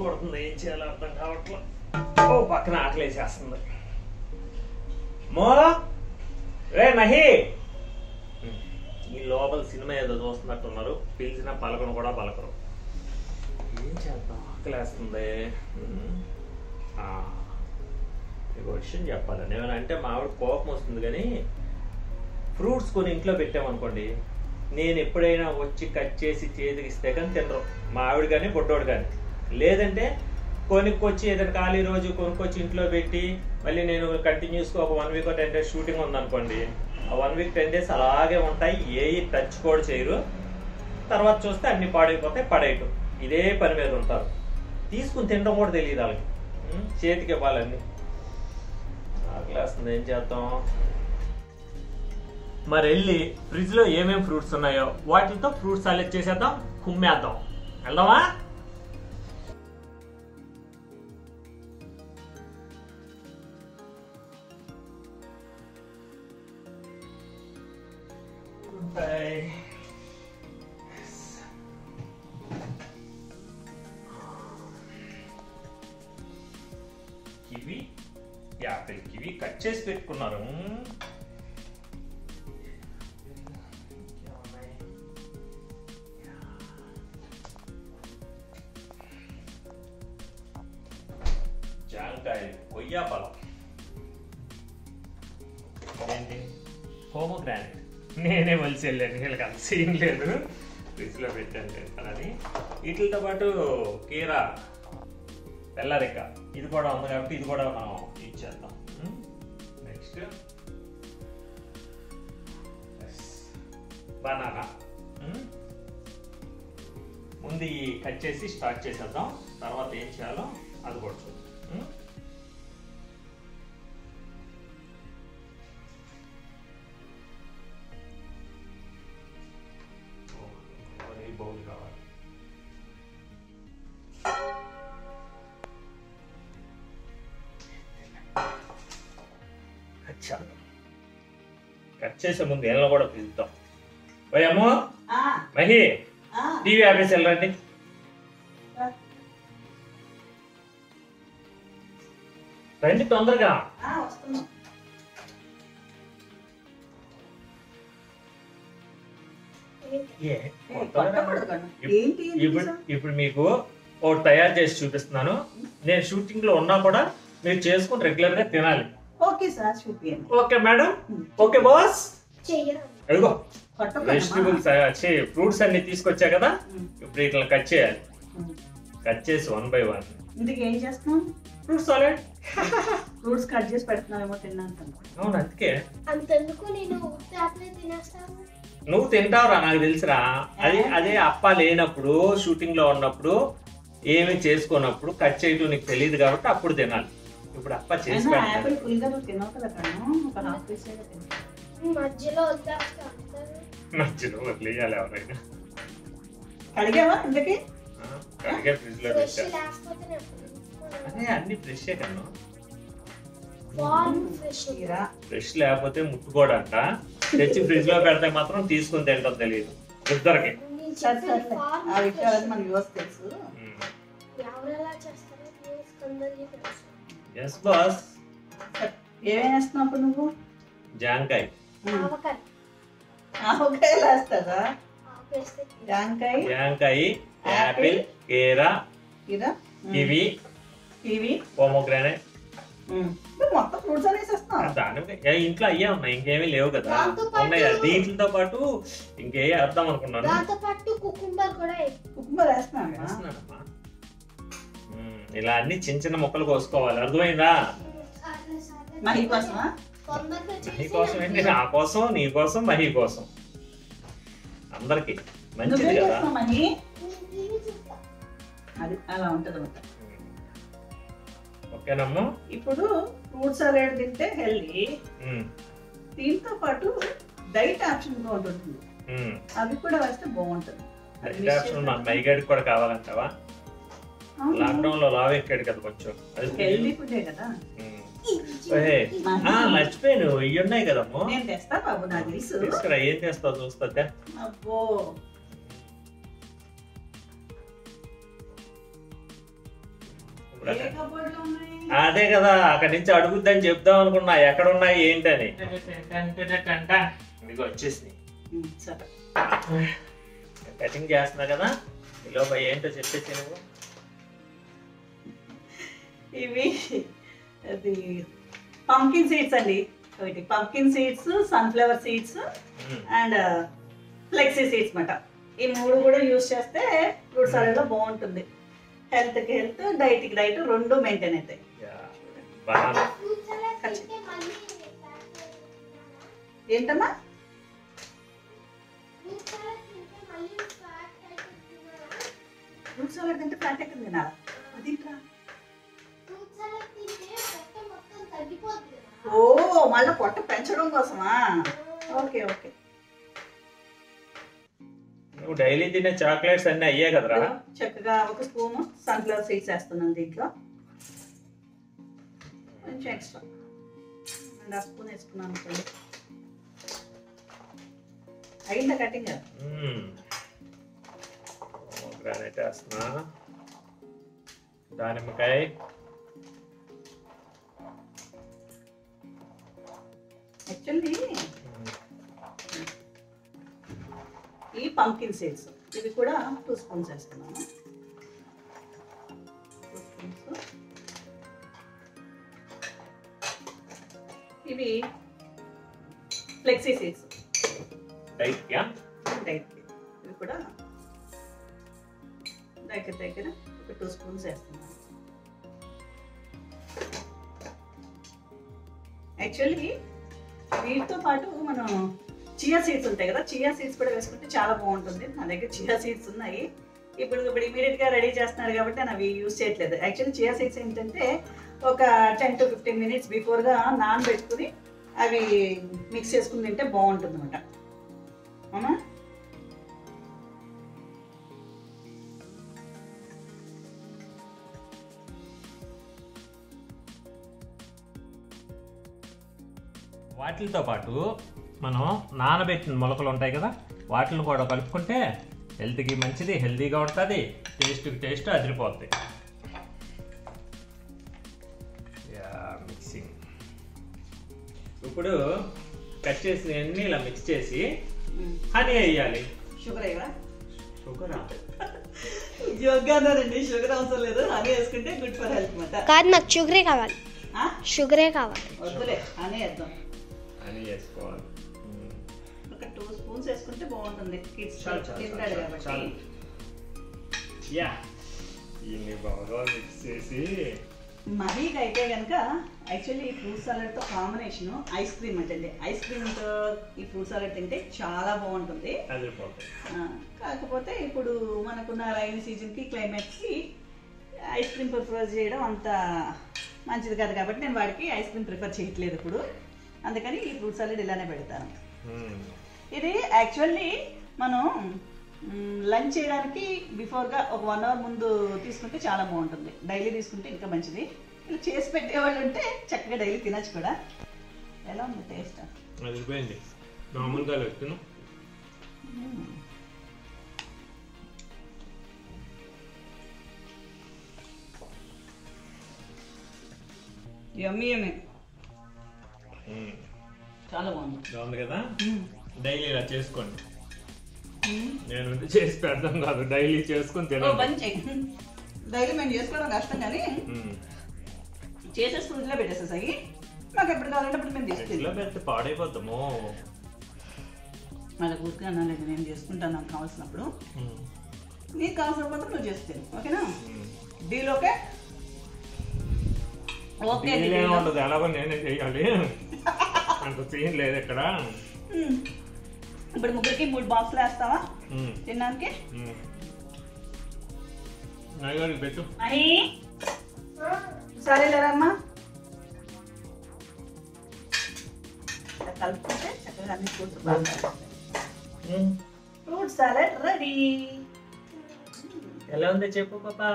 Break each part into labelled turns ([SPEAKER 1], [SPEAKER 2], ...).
[SPEAKER 1] కొడుతుంది ఏం చేయాలో అర్థం కావట్లే ఓ పక్కన ఆకలేసేస్తుంది మో రే మహి ఈ లోపల సినిమా ఏదో చూస్తున్నట్టున్నారు పిలిచిన పలకను కూడా పలకరు ఏం చేద్దాం ఆకలేస్తుంది ఉమ్. ఆ, మీకు ఒక విషయం చెప్పాలి నేను అంటే మా ఆవిడ కోపం వస్తుంది కానీ ఫ్రూట్స్ కొని ఇంట్లో పెట్టామనుకోండి నేను ఎప్పుడైనా వచ్చి కట్ చేసి చేతికి ఇస్తే కానీ తినరు మా ఆవిడ కానీ బొడ్డోడు కానీ లేదంటే కొనుక్కొచ్చి ఏదైనా ఖాళీ రోజు కొనుక్కొచ్చి ఇంట్లో పెట్టి మళ్ళీ నేను కంటిన్యూస్గా ఒక one week ten days shooting ఉందనుకోండి ఆ వన్ వీక్ టెన్ డేస్ అలాగే ఉంటాయి ఏ టచ్ కూడా చేయరు తర్వాత చూస్తే అన్ని పాడైపోతాయి పడేయటం ఇదే పని మీద ఉంటారు తీసుకుని తినడం కూడా తెలియదు వాళ్ళకి ఉం? చేతికి ఇవ్వాలన్నీ ఆకలేస్తుంది ఏం చేద్దాం మరి వెళ్ళి ఫ్రిడ్జ్ లో ఏమేం ఫ్రూట్స్ ఉన్నాయో వాటితో ఫ్రూట్స్ సెలెక్ట్ చేసేద్దాం కుమ్మేద్దాం వెళ్దామా Bye. Kiwi apple kiwi cut చేసి పెట్టుకున్నారు మ్మ్. ఇంకేమున్నాయి? జాంకాయ కొయ్యాపలం ఏంటి హోమోగ్రానైట్ నేనే వలిసి వెళ్ళాను వీళ్ళకి అంత సీన్ లేదు ఫ్రిడ్జ్లో పెట్టాను తింటానని వీటితో పాటు కీరా తెల్లరిక ఇది కూడా ఉంది కాబట్టి ఇది కూడా మనం ఇచ్చేద్దాం నెక్స్ట్ బనానా ముందు ఈ కట్ చేసి స్టార్ట్ చేసేద్దాం తర్వాత ఏం చేయాలో అది కూడా చూద్దాం ఉం? ఓ, ఈ బౌల్ కావాలి అచ్చా కట్ చేసే ముందు ఏళ్ళ కూడా పిలుద్దాం పోయాము
[SPEAKER 2] ఆ,
[SPEAKER 1] మహి
[SPEAKER 2] ఆ,
[SPEAKER 1] టీవీ ఆఫీస్ వెళ్ళండి రండి తొందరగా
[SPEAKER 2] ఆ, వస్తున్నాం.
[SPEAKER 1] ఏ,
[SPEAKER 2] ఏ,
[SPEAKER 1] కొత్తగా
[SPEAKER 2] కొట్టకూడదు కన్నా.
[SPEAKER 1] ఇప్-
[SPEAKER 2] ఏంటి ఎందుకు
[SPEAKER 1] ఇప్పుడు
[SPEAKER 2] తీసావ్?
[SPEAKER 1] ఇప్పుడు మీకు ఒకటి తయారు చేసి చూపిస్తున్నాను నేను షూటింగ్ లో ఉన్నా కూడా మీరు చేసుకుని రెగ్యులర్ గా తినాలి
[SPEAKER 2] ఓకే సార్ చూపియండి
[SPEAKER 1] ఓకే మేడం ఓకే బాస్
[SPEAKER 3] చెయ్యను
[SPEAKER 1] అదిగో
[SPEAKER 2] కొట్టకూడదు
[SPEAKER 1] వెజిటబుల్స్ ఫ్రూట్స్ అన్ని తీసుకొచ్చా కదా ఇప్పుడు ఇట్లా కట్ చేయాలి కట్ చేసి వన్ బై వన్
[SPEAKER 2] ఇందుకు ఏం చేస్తున్నాం
[SPEAKER 1] ఫ్రూట్ సాలెడ్
[SPEAKER 2] ఫ్రూట్స్ కట్ చేసి పెడుతున్నామేమో తిన్నాను
[SPEAKER 1] అవును అందుకే
[SPEAKER 3] అంతెందుకు నేను ఉత్తాపనే తినేస్తాను
[SPEAKER 1] నువ్వు తింటావురా నాకు తెలుసురా అది అదే అప్ప లేనప్పుడు షూటింగ్ లో ఉన్నప్పుడు ఏమి చేసుకున్నప్పుడు కట్ చేయటం నీకు తెలియదు కాబట్టి అప్పుడు తినాలి ఇప్పుడు అప్ప చేసి
[SPEAKER 2] యాపిల్
[SPEAKER 1] పెడతాను
[SPEAKER 2] ఫుల్ గా నువ్వు తినవు కదా కన్నా ఒక హాఫ్ పీస్
[SPEAKER 3] మధ్యలో వద్దాస్తా
[SPEAKER 1] మధ్యలో వదిలేయాలి ఎవరైనా
[SPEAKER 2] అడిగావా ఇందుకి
[SPEAKER 1] ఆ, కడిగే ఫ్రిడ్జ్ లో
[SPEAKER 3] ఫ్రెష్
[SPEAKER 1] పెట్టా
[SPEAKER 3] లేకపోతే నేను ఎప్పుడు
[SPEAKER 1] అదే అన్ని ఫ్రెష్ కన్నా
[SPEAKER 3] ఫార్మ్ ఫ్రెష్
[SPEAKER 2] తీరా
[SPEAKER 1] ఫ్రెష్ లేకపోతే ముట్టుకోడంట తెచ్చి ఫ్రిడ్జ్ లో పెడితే మాత్రం తీసుకుని తింటాం తెలియదు ఇద్దరికి
[SPEAKER 3] నేను
[SPEAKER 2] సరే
[SPEAKER 3] చెప్పిన
[SPEAKER 2] సరే
[SPEAKER 3] ఫార్మ్
[SPEAKER 2] ఆ విషయాలు మన యువస్ తెలుసు
[SPEAKER 3] ఎవరు ఎలా చేస్తారో అందరికీ తెలుసు
[SPEAKER 1] ఎస్ బాస్
[SPEAKER 2] ఏమేం వేస్తున్నావు అప్పుడు నువ్వు
[SPEAKER 1] జాంకాయ
[SPEAKER 3] ఆవకాయ
[SPEAKER 2] ఆవకాయలు వేస్తారా
[SPEAKER 3] ఆపేస్తే
[SPEAKER 2] జాంకాయ
[SPEAKER 1] జాంకాయ యాపిల్ కేరా
[SPEAKER 2] తీరా
[SPEAKER 1] కివి
[SPEAKER 2] ఇవి
[SPEAKER 1] పోమోగ్రానైట్
[SPEAKER 2] మొత్తం ఫ్రూట్స్ అనేసి వేస్తున్నావు
[SPEAKER 1] దాని ఏ, ఇంట్లో అయ్యే ఉన్నాయి ఇంకేమీ లేవు కదా
[SPEAKER 3] దాంతో పాటు-
[SPEAKER 1] ఉన్నాయి దీంట్లతో పాటు ఇంకే వేద్దాం అనుకున్నాను
[SPEAKER 3] దాంతో పాటు కుకుంబర్ కూడా వేయి.
[SPEAKER 2] కుకుంబర్ వేస్తున్నావా
[SPEAKER 1] వేస్తున్నానమ్మా. మ్మ్, ఇలా అన్ని చిన్న చిన్న ముక్కలు కోసుకోవాలి అర్థమైందా
[SPEAKER 3] సర్లే, సర్లే.
[SPEAKER 2] మహి కోసమా
[SPEAKER 3] తొందరగా
[SPEAKER 1] మహి
[SPEAKER 3] చేసి
[SPEAKER 1] కోసం ఏంటి నా కోసం నీ కోసం మహి కోసం అందరికి మంచిది
[SPEAKER 2] నువ్వేం
[SPEAKER 1] కదా
[SPEAKER 2] చేస్తున్నావు మహి
[SPEAKER 3] నేను టీవీ చూస్తా.
[SPEAKER 2] అది అలా ఉంటది అనమాట
[SPEAKER 1] ఓకేనమ్మా
[SPEAKER 2] ఇప్పుడు ఫ్రూట్ సలాడ్ తింటే హెల్దీ
[SPEAKER 1] మ్మ్,
[SPEAKER 2] దీంతో పాటు డైట్ ఆప్షన్ కూడా ఉంటుంది
[SPEAKER 1] మ్మ్.
[SPEAKER 2] అవి కూడా వేస్తే బాగుంటుంది అది
[SPEAKER 1] డైట్ ఆప్షన్ మా మైగాడికి కూడా కావాలంటావా లాక్డౌన్ లో లావ్ ఎక్కాడు కదా కొంచెం అది
[SPEAKER 2] హెల్దీ ఫుడే కదా
[SPEAKER 1] మ్మ్.
[SPEAKER 3] ఇది
[SPEAKER 1] ఓహే.
[SPEAKER 2] మహి,
[SPEAKER 1] ఆ, మర్చిపోయాను ఇవి ఉన్నాయి కదమ్మో
[SPEAKER 2] నేను తెస్తా బాబు నాకు తెలుసు
[SPEAKER 1] తీసుకురా ఏం చేస్తావు చూస్తా
[SPEAKER 2] అబ్బో ఏ కబోర్డ్లో ఉన్నాయి
[SPEAKER 1] అదే కదా అక్కడి నుంచి అడుగుద్దని చెప్దాం అనుకున్నా ఎక్కడ ఉన్నాయి ఏంటని మీకు వచ్చేసినాయి
[SPEAKER 2] ఉమ్, సరే
[SPEAKER 1] కటింగ్ చేస్తున్నా కదా ఈ లోపల ఏంటో చెప్పేసి నువ్వు
[SPEAKER 2] ఇవి అది పంకిన్ సీడ్స్ అండి ఒకటి పంకిన్ సీడ్స్ సన్ఫ్లవర్ సీడ్స్
[SPEAKER 1] మ్మ్.
[SPEAKER 2] అండ్ ఫ్లెక్సీ సీడ్స్ మాట ఈ మూడు కూడా యూస్ చేస్తే ఫ్రూట్ సలాడ్ లో బాగుంటుంది హెల్త్ కి హెల్త్ డైట్ కి డైట్ రెండు మెయింటైన్ అవుతాయి
[SPEAKER 1] యా. బనానా
[SPEAKER 3] ఫ్రూట్ సలాడ్ తింటే మళ్ళీ
[SPEAKER 2] ఏంటమ్మా
[SPEAKER 3] ఫ్రూట్ సలాడ్ తింటే మళ్ళీ ఫ్యాట్ అయిపోతున్నారా
[SPEAKER 2] ఫ్రూట్ సలాడ్ తింటే ఫ్యాట్ ఎక్కడ తినాలా అదేంట్రా
[SPEAKER 3] ఫ్రూట్ సలాడ్ తింటే పొట్ట మొత్తం తగ్గిపోతుంది
[SPEAKER 2] ఓ మళ్ళీ పొట్ట పెంచడం కోసమా ఓకే ఓకే
[SPEAKER 1] నువ్వు డైలీ తినే చాక్లెట్స్ అన్నీ అయ్యే కదరా
[SPEAKER 2] చక్కగా ఒక స్పూన్ సన్ఫ్లవర్ సీడ్స్ వేస్తున్నాను దీంట్లో కొంచెం ఎక్స్ట్రా అండ్ ఆ స్పూన్ వేసుకున్నాను అనుకోండి అయిందా కటింగ్
[SPEAKER 1] గ్రానైట్ వేస్తున్నా దానిమ్మకాయ
[SPEAKER 2] యాక్చువల్లీ ఈ పంకిన్ సీడ్స్ ఇవి కూడా టూ స్పూన్స్ వేస్తున్నాను టూ స్పూన్స్ ఇవి flax seeds
[SPEAKER 1] diet yeah
[SPEAKER 2] diet ఇవి కూడా దగ్గర దగ్గర ఒక టూ స్పూన్స్ వేస్తున్నాను యాక్చువల్లీ వీటితో పాటు మనం చియా సీడ్స్ ఉంటాయి కదా చియా సీడ్స్ కూడా వేసుకుంటే చాలా బాగుంటుంది నా దగ్గర చియా సీడ్స్ ఉన్నాయి ఇప్పుడు ఇప్పుడు ఇమీడియట్ గా రెడీ చేస్తున్నారు కాబట్టి నేను అవి యూజ్ చేయట్లేదు యాక్చువల్లీ చియా సీడ్స్ ఏంటంటే ఒక టెన్ టు ఫిఫ్టీన్ మినిట్స్ బిఫోర్గా నానబెట్టుకుని అవి మిక్స్ చేసుకుని తింటే బాగుంటుంది అనమాట అవునా
[SPEAKER 1] వాటితో పాటు మనం నానబెట్టిన మొలకలు ఉంటాయి కదా వాటిని కూడా కలుపుకుంటే హెల్త్కి మంచిది హెల్తీగా ఉంటుంది టేస్ట్కి టేస్ట్ అదిరిపోద్ది యా మిక్సింగ్ ఇప్పుడు కట్ చేసినవన్నీ ఇలా మిక్స్ చేసి హనీ వేయాలి
[SPEAKER 2] షుగర్ అయ్యా
[SPEAKER 1] షుగర్
[SPEAKER 2] జోగ్గా అన్నారండి షుగర్ అవసరం లేదు హనీ వేసుకుంటే గుడ్ ఫర్ హెల్త్ అనమాట
[SPEAKER 3] కాదు నాకు షుగరే కావాలి షుగరే కావాలి
[SPEAKER 2] వద్దులే హనీ వేద్దాం
[SPEAKER 1] హనీ వేసుకోవాలి మ్మ్.
[SPEAKER 2] ఒక టూ స్పూన్స్ వేసుకుంటే బాగుంటుంది కిడ్స్
[SPEAKER 1] చాలు, చాలు,
[SPEAKER 2] తింటాడు
[SPEAKER 1] చాలు,
[SPEAKER 2] కాబట్టి
[SPEAKER 1] చాలు. యా ఇన్ని బాగా మిక్స్ చేసి
[SPEAKER 2] మరీ అయితే కనుక యాక్చువల్లీ ఈ ఫ్రూట్ సలాడ్తో కాంబినేషన్ ఐస్ క్రీమ్ అంటే ఐస్ క్రీమ్తో ఈ ఫ్రూట్ సలాడ్ తింటే చాలా బాగుంటుంది
[SPEAKER 1] అదిరిపోతుంది
[SPEAKER 2] ఆ, కాకపోతే ఇప్పుడు మనకున్న రైన్ సీజన్కి క్లైమేట్కి ఐస్ క్రీమ్ ప్రిఫర్ చేయడం అంత మంచిది కాదు కాబట్టి నేను వాడికి ఐస్ క్రీమ్ ప్రిఫర్ చేయట్లేదు ఇప్పుడు అందుకని ఈ ఫ్రూట్ సలాడ్ ఇలానే పెడతాను
[SPEAKER 1] మ్మ్.
[SPEAKER 2] ఇది యాక్చువల్లీ మనం లంచ్ చేయడానికి బిఫోర్గా ఒక వన్ అవర్ ముందు తీసుకుంటే చాలా బాగుంటుంది డైలీ తీసుకుంటే ఇంకా మంచిది ఇలా చేసి పెట్టేవాళ్ళు ఉంటే చక్కగా డైలీ తినచ్చు కూడా ఎలా ఉంది టేస్ట్
[SPEAKER 1] అదిరిపోయింది మామూలుగా వ్యక్తును
[SPEAKER 2] యమ్మీ యమ్మీ చాలా బాగుంది
[SPEAKER 1] బాగుంది కదా
[SPEAKER 2] మ్మ్.
[SPEAKER 1] డైలీ ఇలా చేసుకోండి
[SPEAKER 2] మ్మ్.
[SPEAKER 1] నేను ఉంటే చేసి పెడతాం కాదు డైలీ చేసుకొని
[SPEAKER 2] ఓ
[SPEAKER 1] తినండి
[SPEAKER 2] పని చేయి డైలీ మేము చేసుకోవడం కష్టం కానీ
[SPEAKER 1] మ్మ్.
[SPEAKER 2] చేసేసి ఫ్రిడ్జ్లో పెట్టేసేసాయి మాకు ఎప్పుడు కావాలంటే అప్పుడు మేము తీసుకెళ్ళి
[SPEAKER 1] ఫ్రిడ్జ్లో పెడితే పాడైపోతాము
[SPEAKER 2] మళ్ళీ ఊరికే అన్నాలేదు నేను చేసుకుంటాను నాకు కావాల్సినప్పుడు
[SPEAKER 1] మ్మ్.
[SPEAKER 2] నీకు కావాల్సినప్పుడు నువ్వు చేస్తాను ఓకేనా
[SPEAKER 1] మ్మ్.
[SPEAKER 2] డీల్ ఓకే ఓకే అండి,
[SPEAKER 1] వీలేం
[SPEAKER 2] deal.
[SPEAKER 1] ఉండదు ఎలాగో నేనే చేయాలి అంత సీన్ లేదు ఇక్కడ
[SPEAKER 2] మ్మ్. ఇప్పుడు ముగ్గురికి మూడు బాక్సులు వేస్తావా
[SPEAKER 1] మ్మ్.
[SPEAKER 2] తినడానికి
[SPEAKER 1] మ్మ్. నాయగారికి పెట్టు
[SPEAKER 2] అయ్యి సరే లేదమ్మా ఇలా కలుపుకుంటే చక్కగా అన్ని ఫ్రూట్స్ బాగా
[SPEAKER 1] మ్మ్.
[SPEAKER 2] ఫ్రూట్ సాలెడ్ రెడీ
[SPEAKER 1] ఎలా ఉంది చెప్పు పాపా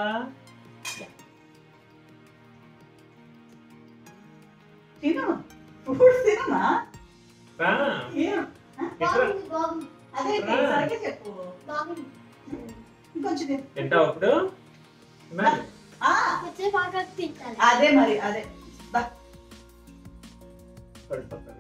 [SPEAKER 2] తిను ఫ్రూట్స్ తినమా
[SPEAKER 1] రా.
[SPEAKER 2] ఏం? ఆ?
[SPEAKER 3] బాగుంది బాగుంది
[SPEAKER 2] అదే
[SPEAKER 1] రా.
[SPEAKER 2] సరిగ్గా చెప్పు
[SPEAKER 3] బాగుంది
[SPEAKER 2] ఇంకొంచెం తిను.
[SPEAKER 1] తింటావు ఇప్పుడు మరి.
[SPEAKER 2] ఆ
[SPEAKER 3] వచ్చే బాగా తింటాను
[SPEAKER 2] అదే మరి అదే దా.
[SPEAKER 1] పడిపోతుంది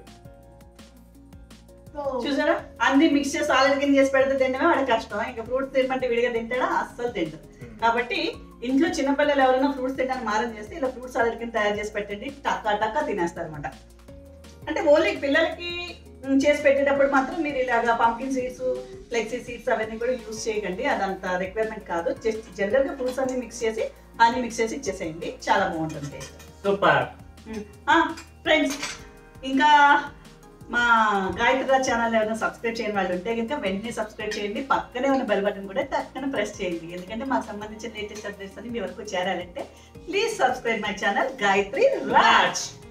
[SPEAKER 2] చూసారా అన్ని మిక్స్ చేసి ఆల్రెడీ కింద చేసి పెడితే తినడమే వాడికి కష్టం ఇంకా ఫ్రూట్స్ తినమంటే విడిగా తింటాడా అస్సలు తింటాడు కాబట్టి ఇంట్లో చిన్నపిల్లలు ఎవరైనా ఫ్రూట్స్ తినడానికి మారం చేస్తే ఇలా ఫ్రూట్స్ సాలెడ్ కింద తయారు చేసి పెట్టండి టక్కా టక్కా తినేస్తారు అనమాట అంటే ఓన్లీ పిల్లలకి మ్, చేసి పెట్టేటప్పుడు మాత్రం మీరు ఇలాగా పంకిన్ సీడ్స్ ఫ్లెక్సీ సీడ్స్ అవన్నీ కూడా యూస్ చేయకండి అదంత రిక్వైర్మెంట్ కాదు జస్ట్ జనరల్గా ఫ్రూట్స్ అన్ని మిక్స్ చేసి అన్ని మిక్స్ చేసి ఇచ్చేసేయండి చాలా బాగుంటుంది టేస్ట్
[SPEAKER 1] సూపర్
[SPEAKER 2] ఫ్రెండ్స్ ఇంకా మా గాయత్రి ఛానల్ ఏమైనా సబ్స్క్రైబ్ చేయని వాళ్ళు ఉంటే కనుక వెంటనే సబ్స్క్రైబ్ చేయండి పక్కనే ఉన్న బెల్ బటన్ కూడా టక్కన ప్రెస్ చేయండి ఎందుకంటే మాకు సంబంధించిన లేటెస్ట్ అప్డేట్స్ అని మీ వరకు చేరాలంటే please subscribe my channel Gayatri Raj